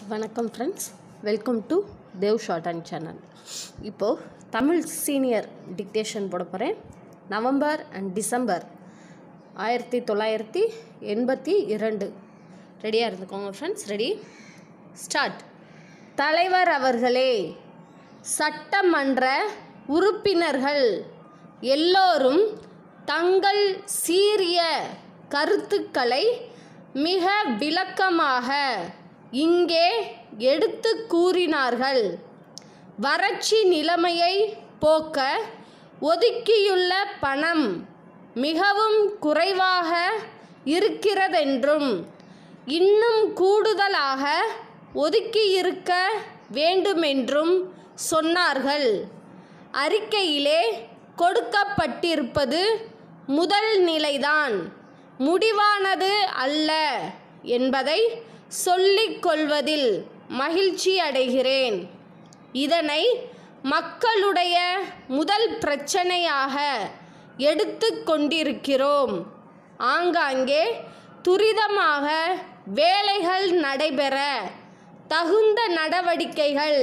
வணக்கம் friends welcome to Dev short and channel இப்போது Tamil senior dictation போட போகிறேன் நவம்பர் அண்ட் டிசம்பர் ஆயிரத்தி தொள்ளாயிரத்தி எண்பத்தி இரண்டு ரெடியாக இருந்துக்கோங்க ஃப்ரெண்ட்ஸ் ரெடி ஸ்டார்ட் தலைவர் அவர்களே சட்டமன்ற உறுப்பினர்கள் எல்லோரும் தங்கள் சீரிய கருத்துக்களை மிக விளக்கமாக இங்கே எடுத்து கூறினார்கள் வறட்சி நிலைமையை போக்க ஒதுக்கியுள்ள பணம் மிகவும் குறைவாக இருக்கிறதென்றும் இன்னும் கூடுதலாக ஒதுக்கியிருக்க வேண்டுமென்றும் சொன்னார்கள் அறிக்கையிலே கொடுக்கப்பட்டிருப்பது முதல் நிலைதான் முடிவானது அல்ல என்பதை சொல்லிக் கொள்வதில் மகிழ்ச்சி அடைகிறேன் இதனை மக்களுடைய முதல் பிரச்சனையாக எடுத்து கொண்டிருக்கிறோம் ஆங்காங்கே துரிதமாக வேலைகள் நடைபெற தகுந்த நடவடிக்கைகள்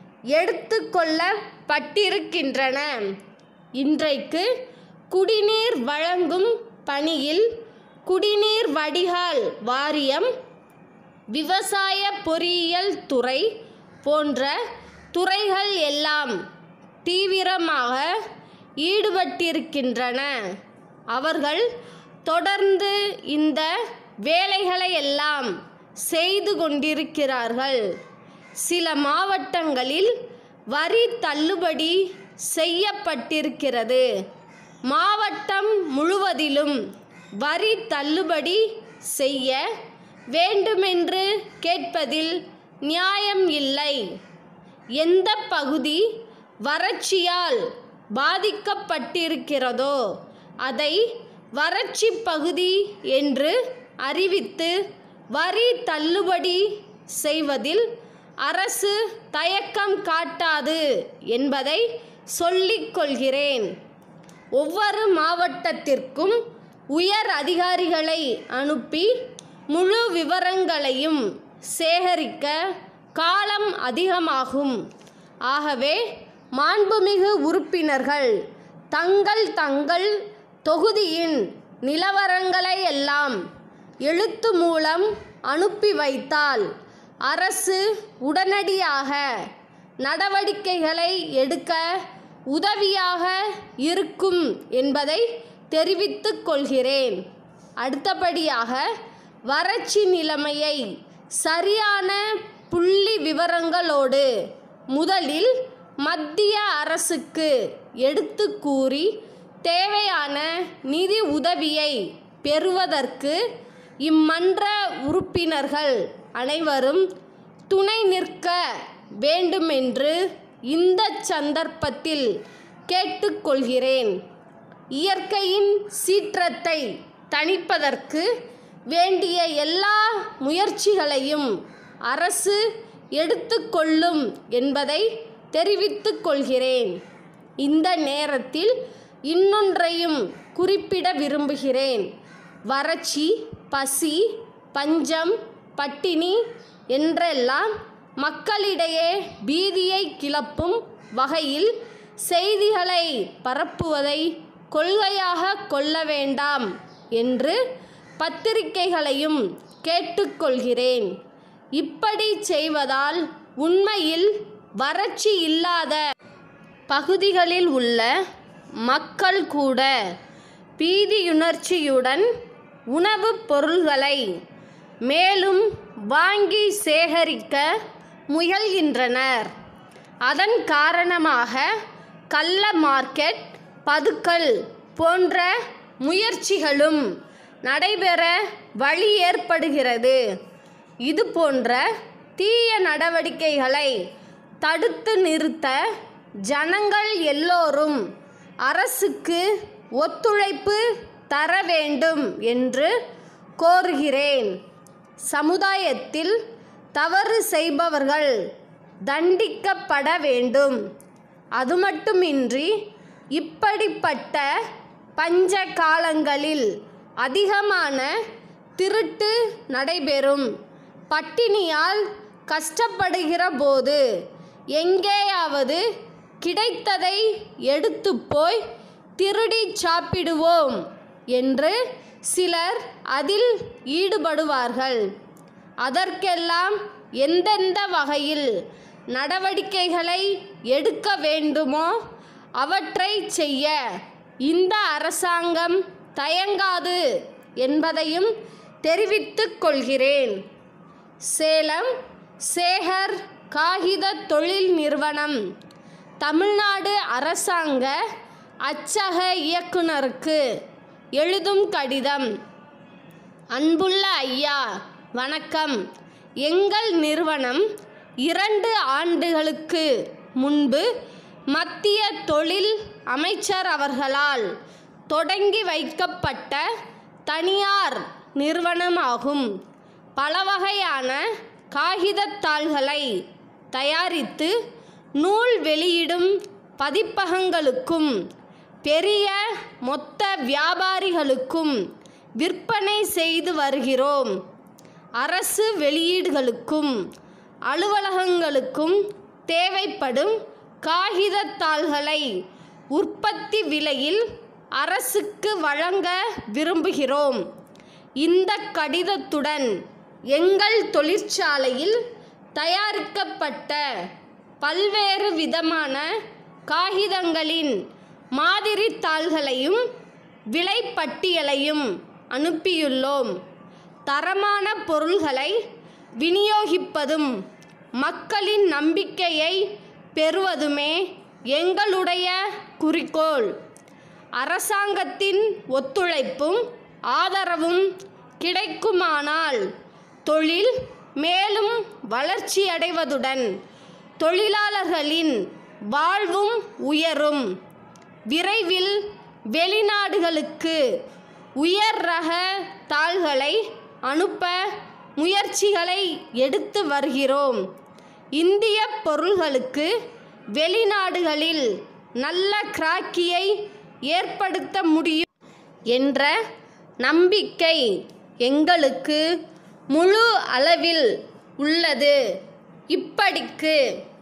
எடுத்துக்கொள்ளப்பட்டிருக்கின்றன இன்றைக்கு குடிநீர் வழங்கும் பணியில் குடிநீர் வடிகால் வாரியம் விவசாய பொறியியல் துறை போன்ற துறைகள் எல்லாம் தீவிரமாக ஈடுபட்டிருக்கின்றன அவர்கள் தொடர்ந்து இந்த வேலைகளை எல்லாம் செய்து கொண்டிருக்கிறார்கள் சில மாவட்டங்களில் வரி தள்ளுபடி செய்யப்பட்டிருக்கிறது மாவட்டம் முழுவதிலும் வரி தள்ளுபடி செய்ய வேண்டுமென்று கேட்பதில் நியாயம் இல்லை எந்த பகுதி வறட்சியால் பாதிக்கப்பட்டிருக்கிறதோ அதை வறட்சி பகுதி என்று அறிவித்து வரி தள்ளுபடி செய்வதில் அரசு தயக்கம் காட்டாது என்பதை சொல்லிக் கொள்கிறேன் ஒவ்வொரு மாவட்டத்திற்கும் உயர் அதிகாரிகளை அனுப்பி முழு விவரங்களையும் சேகரிக்க காலம் அதிகமாகும் ஆகவே மாண்புமிகு உறுப்பினர்கள் தங்கள் தங்கள் தொகுதியின் நிலவரங்களை எல்லாம் எழுத்து மூலம் அனுப்பி வைத்தால் அரசு உடனடியாக நடவடிக்கைகளை எடுக்க உதவியாக இருக்கும் என்பதை தெரிவித்துக் கொள்கிறேன் அடுத்தபடியாக வறட்சி நிலைமையை சரியான புள்ளி விவரங்களோடு முதலில் மத்திய அரசுக்கு எடுத்து கூறி தேவையான நிதி உதவியை பெறுவதற்கு இம்மன்ற உறுப்பினர்கள் அனைவரும் துணை நிற்க வேண்டுமென்று இந்த சந்தர்ப்பத்தில் கேட்டுக்கொள்கிறேன் இயற்கையின் சீற்றத்தை தணிப்பதற்கு வேண்டிய எல்லா முயற்சிகளையும் அரசு எடுத்துக்கொள்ளும் என்பதை தெரிவித்துக் கொள்கிறேன் இந்த நேரத்தில் இன்னொன்றையும் குறிப்பிட விரும்புகிறேன் வறட்சி பசி பஞ்சம் பட்டினி என்றெல்லாம் மக்களிடையே பீதியை கிளப்பும் வகையில் செய்திகளை பரப்புவதை கொள்கையாக கொள்ள வேண்டாம் என்று பத்திரிகைகளையும் கேட்டுக்கொள்கிறேன் இப்படி செய்வதால் உண்மையில் வறட்சி இல்லாத பகுதிகளில் உள்ள மக்கள் கூட பீதியுணர்ச்சியுடன் உணவுப் பொருள்களை மேலும் வாங்கி சேகரிக்க முயல்கின்றனர் அதன் காரணமாக கள்ள மார்க்கெட் பதுக்கல் போன்ற முயற்சிகளும் நடைபெற வழி ஏற்படுகிறது இது போன்ற தீய நடவடிக்கைகளை தடுத்து நிறுத்த ஜனங்கள் எல்லோரும் அரசுக்கு ஒத்துழைப்பு தர வேண்டும் என்று கோருகிறேன் சமுதாயத்தில் தவறு செய்பவர்கள் தண்டிக்கப்பட வேண்டும் அது மட்டுமின்றி இப்படிப்பட்ட பஞ்ச காலங்களில் அதிகமான திருட்டு நடைபெறும் பட்டினியால் கஷ்டப்படுகிற போது எங்கேயாவது கிடைத்ததை எடுத்து போய் திருடி சாப்பிடுவோம் என்று சிலர் அதில் ஈடுபடுவார்கள் அதற்கெல்லாம் எந்தெந்த வகையில் நடவடிக்கைகளை எடுக்க வேண்டுமோ அவற்றை செய்ய இந்த அரசாங்கம் தயங்காது என்பதையும் தெரிவித்துக் கொள்கிறேன் சேலம் சேகர் காகித தொழில் நிறுவனம் தமிழ்நாடு அரசாங்க அச்சக இயக்குனருக்கு எழுதும் கடிதம் அன்புள்ள ஐயா வணக்கம் எங்கள் நிறுவனம் இரண்டு ஆண்டுகளுக்கு முன்பு மத்திய தொழில் அமைச்சர் அவர்களால் தொடங்கி வைக்கப்பட்ட தனியார் நிறுவனமாகும் பல வகையான காகிதத்தாள்களை தயாரித்து நூல் வெளியிடும் பதிப்பகங்களுக்கும் பெரிய மொத்த வியாபாரிகளுக்கும் விற்பனை செய்து வருகிறோம் அரசு வெளியீடுகளுக்கும் அலுவலகங்களுக்கும் தேவைப்படும் காகிதத்தாள்களை உற்பத்தி விலையில் அரசுக்கு வழங்க விரும்புகிறோம் இந்த கடிதத்துடன் எங்கள் தொழிற்சாலையில் தயாரிக்கப்பட்ட பல்வேறு விதமான காகிதங்களின் மாதிரி தாள்களையும் விலைப்பட்டியலையும் அனுப்பியுள்ளோம் தரமான பொருள்களை விநியோகிப்பதும் மக்களின் நம்பிக்கையை பெறுவதுமே எங்களுடைய குறிக்கோள் அரசாங்கத்தின் ஒத்துழைப்பும் ஆதரவும் கிடைக்குமானால் தொழில் மேலும் வளர்ச்சியடைவதுடன் தொழிலாளர்களின் வாழ்வும் உயரும் விரைவில் வெளிநாடுகளுக்கு உயர் ரக தாள்களை அனுப்ப முயற்சிகளை எடுத்து வருகிறோம் இந்திய பொருள்களுக்கு வெளிநாடுகளில் நல்ல கிராக்கியை ஏற்படுத்த முடியும் என்ற நம்பிக்கை எங்களுக்கு முழு அளவில் உள்ளது இப்படிக்கு